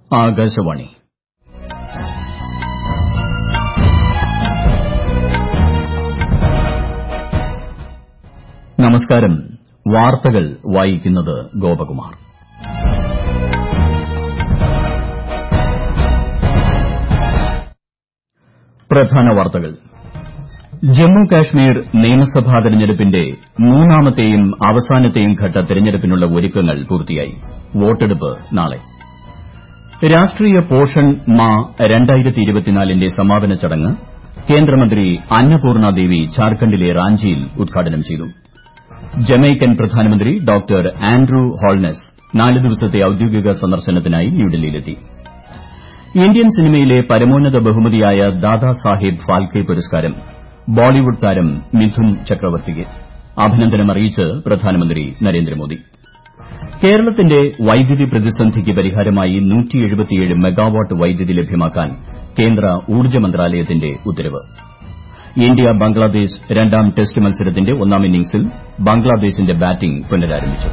ആകാശവാണി നമസ്കാരം വാർത്തകൾ വായിക്കുന്നത് ഗോപകുമാർ പ്രധാന വാർത്തകൾ ജമ്മു കാശ്മീർ നിയമസഭാ തെരഞ്ഞെടുപ്പിന്റെ മൂന്നാമത്തെയും അവസാനത്തെയും ഘട്ട തെരഞ്ഞെടുപ്പിനുള്ള ഒരുക്കങ്ങൾ പൂർത്തിയായി വോട്ടെടുപ്പ് നാളെ രാഷ്ട്രീയ പോഷൺ മാ ന്റെ സമാപന ചടങ്ങ് കേന്ദ്രമന്ത്രി അന്നപൂർണ ദേവി ഝാർഖണ്ഡിലെ റാഞ്ചിയിൽ ഉദ്ഘാടനം ചെയ്തു ജമൈക്കൻ പ്രധാനമന്ത്രി ഡോക്ടർ ആൻഡ്രൂ ഹോൾനസ് നാല് ദിവസത്തെ ഔദ്യോഗിക സന്ദർശനത്തിനായി ന്യൂഡൽഹിയിലെത്തി ഇന്ത്യൻ സിനിമയിലെ പരമോന്നത ബഹുമതിയായ ദാദാസാഹേബ് ഫാൽക്കെ പുരസ്കാരം ബോളിവുഡ് താരം മിഥുൻ ചക്രവർത്തിക്ക് അഭിനന്ദനമറിയിച്ച് പ്രധാനമന്ത്രി നരേന്ദ്രമോദി കേരളത്തിന്റെ വൈദ്യുതി പ്രതിസന്ധിക്ക് പരിഹാരമായി മെഗാവാട്ട് വൈദ്യുതി ലഭ്യമാക്കാൻ കേന്ദ്ര ഊർജ്ജ മന്ത്രാലയത്തിന്റെ ഉത്തരവ് ഇന്ത്യ ബംഗ്ലാദേശ് രണ്ടാം ടെസ്റ്റ് മത്സരത്തിന്റെ ഒന്നാം ഇന്നിംഗ്സിൽ ബംഗ്ലാദേശിന്റെ ബാറ്റിംഗ് പുനരാരംഭിച്ചു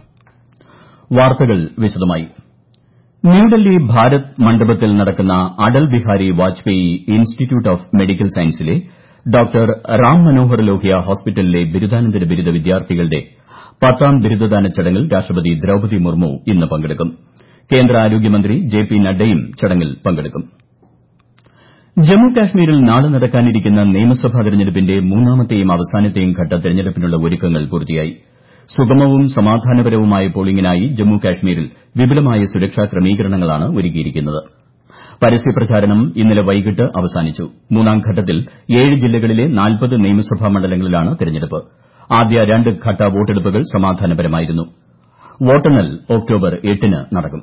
വാർത്തകൾ വിശദമായി ന്യൂഡൽഹി ഭാരത് മണ്ഡപത്തിൽ നടക്കുന്ന Atal Bihari Vajpayee institute of medical സയൻസിലെ ഡോക്ടർ റാം മനോഹർ ലോഹ്യ ഹോസ്പിറ്റലിലെ ബിരുദാനന്തര ബിരുദ വിദ്യാർത്ഥികളുടെ പത്താം ബിരുദദാന ചടങ്ങിൽ രാഷ്ട്രപതി ദ്രൌപദി മുർമു ഇന്ന് പങ്കെടുക്കും കേന്ദ്ര ആരോഗ്യമന്ത്രി ജെ പി നദ്ദയും ചടങ്ങിൽ പങ്കെടുക്കും ജമ്മു കാശ്മീരിൽ നാളെ നടക്കാനിരിക്കുന്ന നിയമസഭാ തെരഞ്ഞെടുപ്പിന്റെ മൂന്നാമത്തെയും അവസാനത്തെയും ഘട്ട തെരഞ്ഞെടുപ്പിനുള്ള ഒരുക്കങ്ങൾ പൂർത്തിയായി സുഗമവും സമാധാനപരവുമായ പോളിംഗിനായി ജമ്മു കാശ്മീരിൽ വിപുലമായ സുരക്ഷാ ക്രമീകരണങ്ങളാണ് ഒരുക്കിയിരിക്കുന്നത് പരസ്യപ്രചാരണം ഇന്നലെ വൈകിട്ട് അവസാനിച്ചു മൂന്നാം ഘട്ടത്തിൽ ഏഴ് ജില്ലകളിലെ നാൽപ്പത് നിയമസഭാ മണ്ഡലങ്ങളിലാണ് തെരഞ്ഞെടുപ്പ് ആദ്യ രണ്ട് ഘട്ട വോട്ടെടുപ്പുകൾ സമാധാനപരമായിരുന്നു വോട്ടെണ്ണൽ ഒക്ടോബർ എട്ടിന് നടക്കും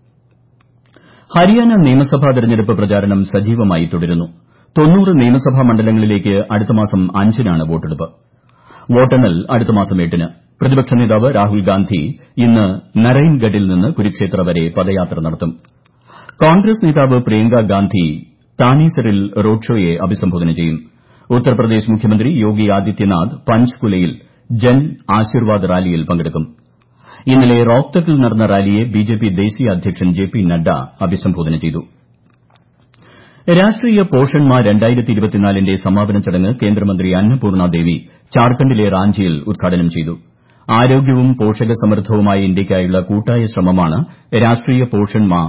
ഹരിയാന നിയമസഭാ തെരഞ്ഞെടുപ്പ് പ്രചാരണം സജീവമായി തുടരുന്നു നിയമസഭാ മണ്ഡലങ്ങളിലേക്ക് അടുത്തമാസം അഞ്ചിനാണ് വോട്ടെടുപ്പ് വോട്ടെണ്ണൽ അടുത്തമാസം എട്ടിന് പ്രതിപക്ഷ നേതാവ് രാഹുൽ ഗാന്ധി ഇന്ന് നരൈൻഗഡിൽ നിന്ന് കുരുക്ഷേത്ര വരെ പദയാത്ര നടത്തും കോൺഗ്രസ് നേതാവ് പ്രിയങ്ക ഗാന്ധി താനേസറിൽ റോഡ് ഷോയെ അഭിസംബോധന ചെയ്യും ഉത്തർപ്രദേശ് മുഖ്യമന്ത്രി യോഗി ആദിത്യനാഥ് പഞ്ച്കുലയിൽ ജൻ ആശീർവാദ് റാലിയിൽ പങ്കെടുക്കും ഇന്നലെ റോഹ്തക്കിൽ നടന്ന റാലിയെ ബിജെപി ദേശീയ അധ്യക്ഷൻ ജെ പി നദ്ദ അഭിസംബോധന ചെയ്തു രാഷ്ട്രീയ പോഷൺ മാ ന്റെ സമാപന ചടങ്ങ് കേന്ദ്രമന്ത്രി അന്നപൂർണ ദേവി ഝാർഖണ്ഡിലെ റാഞ്ചിയിൽ ഉദ്ഘാടനം ചെയ്തു ആരോഗ്യവും പോഷകസമൃദ്ധവുമായ ഇന്ത്യയ്ക്കായുള്ള കൂട്ടായ ശ്രമമാണ് രാഷ്ട്രീയ പോഷൺ മാ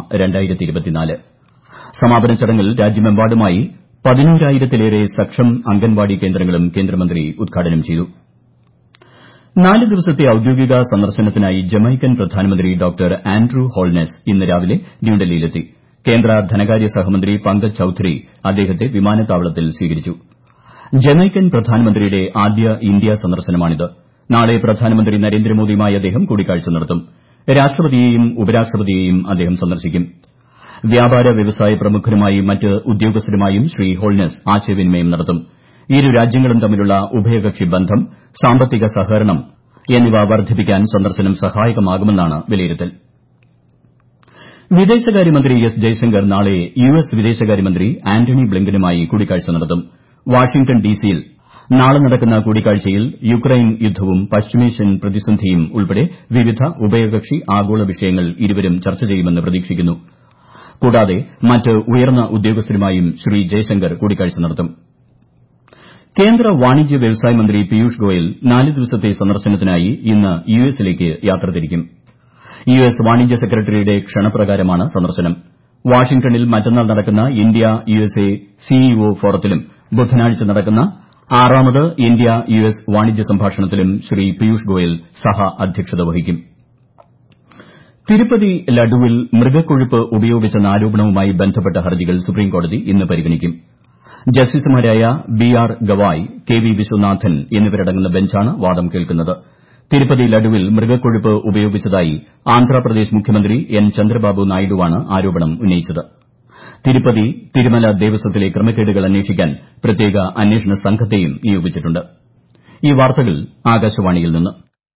സമാപന ചടങ്ങിൽ രാജ്യമെമ്പാടുമായി പതിനോരായിരത്തിലേറെ സക്ഷം അംഗൻവാടി കേന്ദ്രങ്ങളും കേന്ദ്രമന്ത്രി ഉദ്ഘാടനം ചെയ്തു നാല് ദിവസത്തെ ഔദ്യോഗിക സന്ദർശനത്തിനായി ജമൈക്കൻ പ്രധാനമന്ത്രി ഡോക്ടർ ആൻഡ്രൂ ഹോൾനസ് ഇന്ന് രാവിലെ ന്യൂഡൽഹിയിലെത്തി കേന്ദ്ര ധനകാര്യ സഹമന്ത്രി പങ്കജ് ചൌധരി അദ്ദേഹത്തെ വിമാനത്താവളത്തിൽ സ്വീകരിച്ചു ജമൈക്കൻ പ്രധാനമന്ത്രിയുടെ ആദ്യ ഇന്ത്യാ സന്ദർശനമാണിത് നാളെ പ്രധാനമന്ത്രി നരേന്ദ്രമോദിയുമായി അദ്ദേഹം കൂടിക്കാഴ്ച നടത്തും രാഷ്ട്രപതിയെയും ഉപരാഷ്ട്രപതിയെയും അദ്ദേഹം സന്ദർശിക്കും വ്യാപാര വ്യവസായ പ്രമുഖരുമായും മറ്റ് ഉദ്യോഗസ്ഥരുമായും ശ്രീ ഹോൾനസ് ആശയവിനിമയം നടത്തും ഇരു രാജ്യങ്ങളും തമ്മിലുള്ള ഉഭയകക്ഷി ബന്ധം സാമ്പത്തിക സഹകരണം എന്നിവ വർദ്ധിപ്പിക്കാൻ സന്ദർശനം സഹായകമാകുമെന്നാണ് വിലയിരുത്തൽ വിദേശകാര്യമന്ത്രി എസ് ജയശങ്കർ നാളെ യു എസ് വിദേശകാര്യമന്ത്രി ആന്റണി ബ്ലിങ്കനുമായി കൂടിക്കാഴ്ച നടത്തും വാഷിംഗ്ടൺ ഡിസിയിൽ നാളെ നടക്കുന്ന കൂടിക്കാഴ്ചയിൽ യുക്രൈൻ യുദ്ധവും പശ്ചിമേഷ്യൻ പ്രതിസന്ധിയും ഉൾപ്പെടെ വിവിധ ഉഭയകക്ഷി ആഗോള വിഷയങ്ങൾ ഇരുവരും ചർച്ച ചെയ്യുമെന്ന് പ്രതീക്ഷിക്കുന്നു കൂടാതെ മറ്റ് ഉയർന്ന ഉദ്യോഗസ്ഥരുമായും ശ്രീ ജയശങ്കർ കൂടിക്കാഴ്ച നടത്തും കേന്ദ്ര വാണിജ്യ വ്യവസായ മന്ത്രി പീയൂഷ് ഗോയൽ നാല് ദിവസത്തെ സന്ദർശനത്തിനായി ഇന്ന് യു എസിലേക്ക് യാത്ര തിരിക്കും യു എസ് വാണിജ്യ സെക്രട്ടറിയുടെ ക്ഷണപ്രകാരമാണ് സന്ദർശനം വാഷിംഗ്ടണിൽ മറ്റന്നാൾ നടക്കുന്ന India U S A CEO ഫോറത്തിലും ബുധനാഴ്ച നടക്കുന്ന ആറാമത് ഇന്ത്യ യു എസ് വാണിജ്യ സംഭാഷണത്തിലും ശ്രീ പീയൂഷ് ഗോയൽ സഹ അധ്യക്ഷത വഹിക്കും തിരുപ്പതി ലഡുവിൽ മൃഗക്കൊഴുപ്പ് ഉപയോഗിച്ചെന്ന ആരോപണവുമായി ബന്ധപ്പെട്ട ഹർജികൾ സുപ്രീംകോടതി ഇന്ന് പരിഗണിക്കും ജസ്റ്റിസുമാരായ B R Gavai K V Viswanathan എന്നിവരടങ്ങുന്ന ബെഞ്ചാണ് വാദം കേൾക്കുന്നത് തിരുപ്പതി ലഡുവിൽ മൃഗക്കൊഴുപ്പ് ഉപയോഗിച്ചതായി ആന്ധ്രാപ്രദേശ് മുഖ്യമന്ത്രി എൻ ചന്ദ്രബാബു നായിഡുവാണ് ആരോപണം ഉന്നയിച്ചത് തിരുപ്പതി തിരുമല ദേവസ്വത്തിലെ ക്രമക്കേടുകൾ അന്വേഷിക്കാൻ പ്രത്യേക അന്വേഷണ സംഘത്തെയും നിയോഗിച്ചിട്ടുണ്ട് ഈ വാർത്തകൾ ആകാശവാണിയിൽ നിന്ന്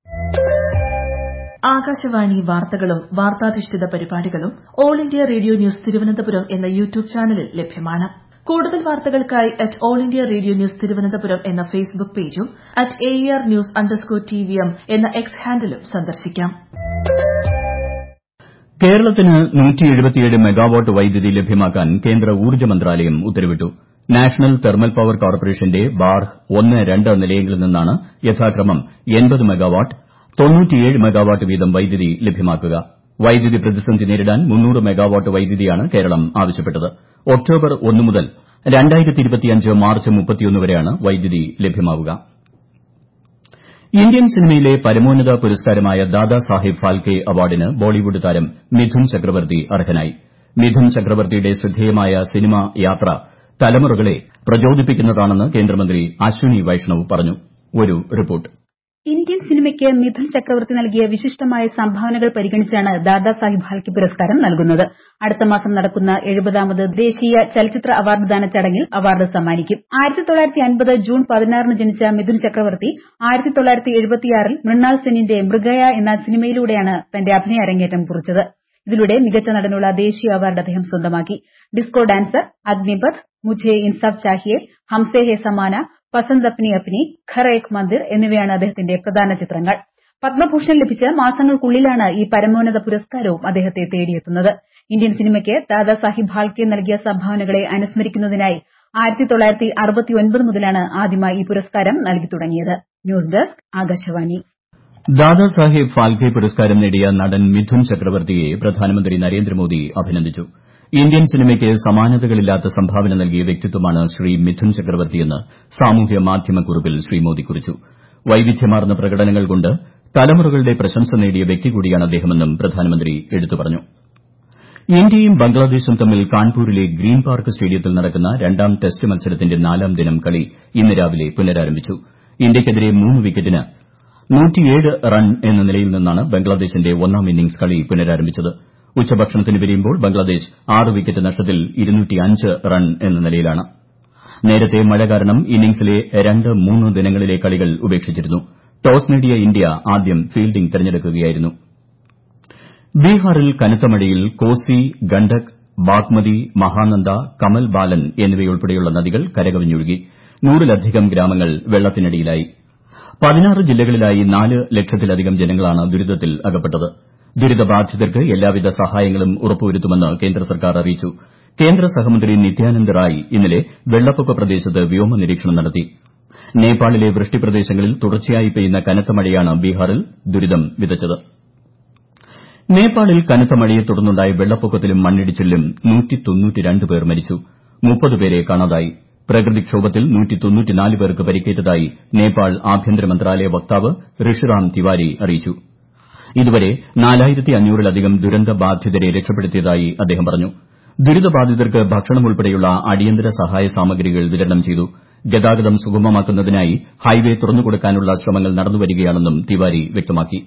ആകാശവാണി വാർത്തകളും വാർത്താധിഷ്ഠിത പരിപാടികളും All India Radio News Thiruvananthapuram എന്ന യൂട്യൂബ് ചാനലിൽ ലഭ്യമാണ് കൂടുതൽ വാർത്തകൾക്കായി at All India Radio News Thiruvananthapuram എന്ന ഫേസ്ബുക്ക് പേജും at A R news underscore T V M എന്ന എക്സ് ഹാൻഡിലും സന്ദർശിക്കാം കേരളത്തിന് മെഗാവാട്ട് വൈദ്യുതി ലഭ്യമാക്കാൻ കേന്ദ്ര ഊർജ്ജ മന്ത്രാലയം ഉത്തരവിട്ടു നാഷണൽ തെർമൽ പവർ കോർപ്പറേഷന്റെ ബാർഹ് ഒന്ന് രണ്ട് നിലയങ്ങളിൽ നിന്നാണ് യഥാക്രമം മെഗാവാട്ട് മെഗാവാട്ട് വീതം വൈദ്യുതി ലഭ്യമാക്കുക വൈദ്യുതി പ്രതിസന്ധി നേരിടാൻ മെഗാവാട്ട് വൈദ്യുതിയാണ് കേരളം ആവശ്യപ്പെട്ടത് ഒക്ടോബർ ഒന്ന് മുതൽ മാർച്ച് വരെയാണ് വൈദ്യുതി ലഭ്യമാവുക ഇന്ത്യൻ സിനിമയിലെ പരമോന്നത പുരസ്കാരമായ ദാദാ സാഹിബ് ഫാൽക്കെ അവാർഡിന് ബോളിവുഡ് താരം മിഥുൻ ചക്രവർത്തി അർഹനായി മിഥുൻ ചക്രവർത്തിയുടെ ശ്രദ്ധേയമായ സിനിമാ യാത്ര തലമുറകളെ പ്രചോദിപ്പിക്കുന്നതാണെന്ന് കേന്ദ്രമന്ത്രി അശ്വിനി വൈഷ്ണവ് പറഞ്ഞു ഒരു റിപ്പോർട്ട് ഇന്ത്യൻ സിനിമയ്ക്ക് മിഥുൻ ചക്രവർത്തി നൽകിയ വിശിഷ്ടമായ സംഭാവനകൾ പരിഗണിച്ചാണ് ദാദാ സാഹിബ് ഫാൽക്കെ പുരസ്കാരം നൽകുന്നത് അടുത്ത മാസം നടക്കുന്ന എഴുപതാമത് ദേശീയ ചലച്ചിത്ര അവാർഡ് ദാന ചടങ്ങിൽ അവാർഡ് സമ്മാനിക്കും ജൂൺ പതിനാറിന് ജനിച്ച മിഥുൻ ചക്രവർത്തി ൽ മൃണാൾ സെന്നിന്റെ മൃഗയ എന്ന സിനിമയിലൂടെയാണ് തന്റെ അഭിനയ അരങ്ങേറ്റം കുറിച്ചത് ഇതിലൂടെ മികച്ച നടനുള്ള ദേശീയ അവാർഡ് അദ്ദേഹം സ്വന്തമാക്കി ഡിസ്കോ ഡാൻസർ അഗ്നിപഥ് മുഝേ ഇൻസാഫ് ചാഹിയെ ഹംസേ ഹേ സമാന പസന്ദ് അപ്നി അപ്നി ഘർ ഏക് മന്ദിർ എന്നിവയാണ് അദ്ദേഹത്തിന്റെ പ്രധാന ചിത്രങ്ങൾ പത്മഭൂഷൺ ലഭിച്ച് മാസങ്ങൾക്കുള്ളിലാണ് ഈ പരമോന്നത പുരസ്കാരവും അദ്ദേഹത്തെ തേടിയെത്തുന്നത് ഇന്ത്യൻ സിനിമയ്ക്ക് ദാദാ സാഹിബ് ഫാൽക്കെ നൽകിയ സംഭാവനകളെ അനുസ്മരിക്കുന്നതിനായി മുതലാണ് ആദ്യമായി ഈ പുരസ്കാരം നൽകി തുടങ്ങിയത് ന്യൂസ് ഡെസ്ക് ആകാശവാണി ദാദാ സാഹിബ് ഫാൽക്കെ പുരസ്കാരം നേടിയ നടൻ മിഥുൻ ചക്രവർത്തിയെ പ്രധാനമന്ത്രി നരേന്ദ്രമോദി അഭിനന്ദിച്ചു ഇന്ത്യൻ സിനിമയ്ക്ക് സമാനതകളില്ലാത്ത സംഭാവന നൽകിയ വ്യക്തിത്വമാണ് ശ്രീ മിഥുൻ ചക്രവർത്തിയെന്ന് സാമൂഹ്യ മാധ്യമ കുറിപ്പിൽ ശ്രീ മോദി കുറിച്ചു വൈവിധ്യമാർന്ന പ്രകടനങ്ങൾ കൊണ്ട് തലമുറകളുടെ പ്രശംസ നേടിയ വ്യക്തി കൂടിയാണ് അദ്ദേഹമെന്നും പ്രധാനമന്ത്രി എടുത്തു പറഞ്ഞു ഇന്ത്യയും ബംഗ്ലാദേശും തമ്മിൽ കാൺപൂരിലെ ഗ്രീൻ പാർക്ക് സ്റ്റേഡിയത്തിൽ നടക്കുന്ന രണ്ടാം ടെസ്റ്റ് മത്സരത്തിന്റെ നാലാം ദിനം കളി ഇന്ന് രാവിലെ പുനരാരംഭിച്ചു ഇന്ത്യയ്ക്കെതിരെ മൂന്ന് വിക്കറ്റിന് റൺ എന്ന നിലയിൽ നിന്നാണ് ബംഗ്ലാദേശിന്റെ ഒന്നാം ഇന്നിംഗ്സ് കളി പുനരാരംഭിച്ചത് ഉച്ചഭക്ഷണത്തിന് പിരിയുമ്പോൾ ബംഗ്ലാദേശ് ആറ് വിക്കറ്റ് നഷ്ടത്തിൽ റൺ എന്ന നിലയിലാണ് നേരത്തെ മഴ കാരണം ഇന്നിംഗ്സിലെ രണ്ട് മൂന്ന് ദിനങ്ങളിലെ കളികൾ ഉപേക്ഷിച്ചിരുന്നു ടോസ് നേടിയ ഇന്ത്യ ആദ്യം ഫീൽഡിംഗ് തെരഞ്ഞെടുക്കുകയായിരുന്നു ബീഹാറിൽ കനത്ത മഴയിൽ കോസി ഗണ്ഡക് ബാഗ്മതി മഹാനന്ദ കമൽ ബാലൻ എന്നിവയുൾപ്പെടെയുള്ള നദികൾ കരകവിഞ്ഞൊഴുകി നൂറിലധികം ഗ്രാമങ്ങൾ വെള്ളത്തിനടിയിലായി പതിനാറ് ജില്ലകളിലായി നാല് ലക്ഷത്തിലധികം ജനങ്ങളാണ് ദുരിതത്തിൽ അകപ്പെട്ടത് ദുരിതബാധിതർക്ക് എല്ലാവിധ സഹായങ്ങളും ഉറപ്പുവരുത്തുമെന്ന് കേന്ദ്ര സർക്കാർ അറിയിച്ചു കേന്ദ്ര സഹമന്ത്രി നിത്യാനന്ദ് റായ് ഇന്നലെ വെള്ളപ്പൊക്ക പ്രദേശത്ത് വ്യോമ നിരീക്ഷണം നടത്തി നേപ്പാളിലെ വൃഷ്ടിപ്രദേശങ്ങളിൽ തുടർച്ചയായി പെയ്യുന്ന കനത്ത മഴയാണ് ബീഹാറിൽ ദുരിതം വിതച്ചത് നേപ്പാളിൽ കനത്ത മഴയെ തുടർന്നുണ്ടായ വെള്ളപ്പൊക്കത്തിലും മണ്ണിടിച്ചിലിലും പേർ മരിച്ചു മുപ്പത് പേരെ കാണാതായി പ്രകൃതിക്ഷോഭത്തിൽ പേർക്ക് പരിക്കേറ്റതായി നേപ്പാൾ ആഭ്യന്തര മന്ത്രാലയ വക്താവ് ഋഷിറാം തിവാരി അറിയിച്ചു ഇതുവരെ നാലായിരത്തഞ്ഞൂറിലധികം ദുരന്തബാധിതരെ രക്ഷപ്പെടുത്തിയതായി അദ്ദേഹം പറഞ്ഞു ദുരിതബാധിതർക്ക് ഭക്ഷണം ഉൾപ്പെടെയുള്ള അടിയന്തര സഹായ സാമഗ്രികൾ വിതരണം ചെയ്തു ഗതാഗതം സുഗമമാക്കുന്നതിനായി ഹൈവേ തുറന്നുകൊടുക്കാനുള്ള ശ്രമങ്ങൾ നടന്നുവരികയാണെന്നും തിവാരി വ്യക്തമാക്കി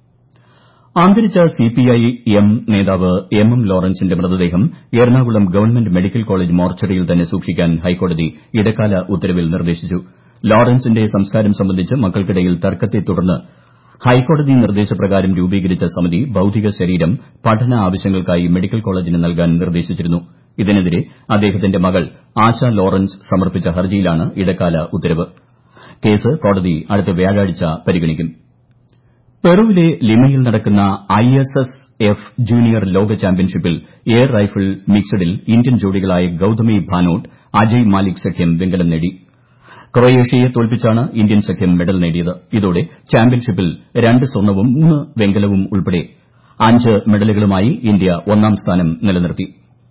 അന്തരിച്ച സിപിഐഎം നേതാവ് എം എം ലോറൻസിന്റെ മൃതദേഹം എറണാകുളം ഗവൺമെന്റ് മെഡിക്കൽ കോളേജ് മോർച്ചറിയിൽ തന്നെ സൂക്ഷിക്കാൻ ഹൈക്കോടതി ഇടക്കാല ഉത്തരവിൽ നിർദ്ദേശിച്ചു ലോറൻസിന്റെ സംസ്കാരം സംബന്ധിച്ച് മക്കൾക്കിടയിൽ തർക്കത്തെ തുടർന്ന് ഹൈക്കോടതി നിർദ്ദേശപ്രകാരം രൂപീകരിച്ച സമിതി ഭൌതിക ശരീരം പഠന ആവശ്യങ്ങൾക്കായി മെഡിക്കൽ കോളേജിന് നൽകാൻ നിർദ്ദേശിച്ചിരുന്നു ഇതിനെതിരെ അദ്ദേഹത്തിന്റെ മകൾ ആശ ലോറൻസ് സമർപ്പിച്ച ഹർജിയിലാണ് ഇടക്കാല ഉത്തരവ് കേസ് കോടതി അടുത്ത വ്യാഴാഴ്ച പരിഗണിക്കും പെറുവിലെ ലിമയിൽ നടക്കുന്ന I S S F junior ലോക ചാമ്പ്യൻഷിപ്പിൽ എയർ റൈഫിൾ മിക്സഡിൽ ഇന്ത്യൻ ജോഡികളായ ഗൌതമി ഭാനോട്ട് അജയ് മാലിക് സഖ്യം വെങ്കലം നേടി ക്രൊയേഷ്യയെ തോൽപ്പിച്ചാണ് ഇന്ത്യൻ സഖ്യം മെഡൽ നേടിയത് ഇതോടെ ചാമ്പ്യൻഷിപ്പിൽ രണ്ട് സ്വർണവും മൂന്ന് വെങ്കലവും ഉൾപ്പെടെ അഞ്ച് മെഡലുകളുമായി ഇന്ത്യ ഒന്നാം സ്ഥാനം നിലനിർത്തി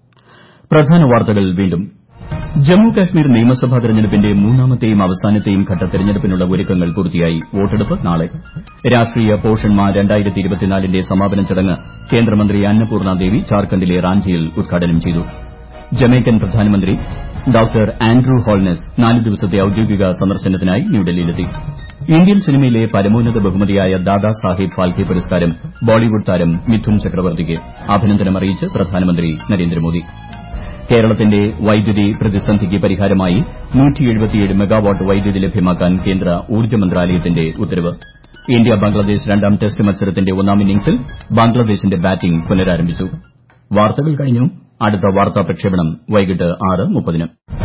പ്രധാന വാർത്തകൾ വീണ്ടും ജമ്മു കാശ്മീർ നിയമസഭാ തെരഞ്ഞെടുപ്പിന്റെ മൂന്നാമത്തെയും അവസാനത്തെയും ഘട്ട തെരഞ്ഞെടുപ്പിനുള്ള ഒരുക്കങ്ങൾ പൂർത്തിയായി വോട്ടെടുപ്പ് നാളെ രാഷ്ട്രീയ പോഷൺ മാ ന്റെ സമാപന ചടങ്ങ് കേന്ദ്രമന്ത്രി അന്നപൂർണ ദേവി ജാർഖണ്ഡിലെ റാഞ്ചിയിൽ ഉദ്ഘാടനം ചെയ്തു ജമൈക്കൻ പ്രധാനമന്ത്രി ഡോക്ടർ ആൻഡ്രൂ ഹോൾനസ് നാല് ദിവസത്തെ ഔദ്യോഗിക സന്ദർശനത്തിനായി ന്യൂഡൽഹിയിലെത്തി ഇന്ത്യൻ സിനിമയിലെ പരമോന്നത ബഹുമതിയായ ദാദാ സാഹിബ് ഫാൽക്കെ പുരസ്കാരം ബോളിവുഡ് താരം മിഥുൻ ചക്രവർത്തിക്ക് അഭിനന്ദനമറിയിച്ച് പ്രധാനമന്ത്രി നരേന്ദ്രമോദി കേരളത്തിന്റെ വൈദ്യുതി പ്രതിസന്ധിക്ക് പരിഹാരമായി മെഗാവാട്ട് വൈദ്യുതി ലഭ്യമാക്കാൻ കേന്ദ്ര ഊർജ്ജ മന്ത്രാലയത്തിന്റെ ഉത്തരവ് ഇന്ത്യ ബംഗ്ലാദേശ് രണ്ടാം ടെസ്റ്റ് മത്സരത്തിന്റെ ഒന്നാം ഇന്നിംഗ്സിൽ ബംഗ്ലാദേശിന്റെ ബാറ്റിംഗ് പുനരാരംഭിച്ചു വാർത്തകൾ കഴിഞ്ഞു അടുത്ത വാർത്താ പ്രക്ഷേപണം വൈകിട്ട് ആറ് മുപ്പതിന്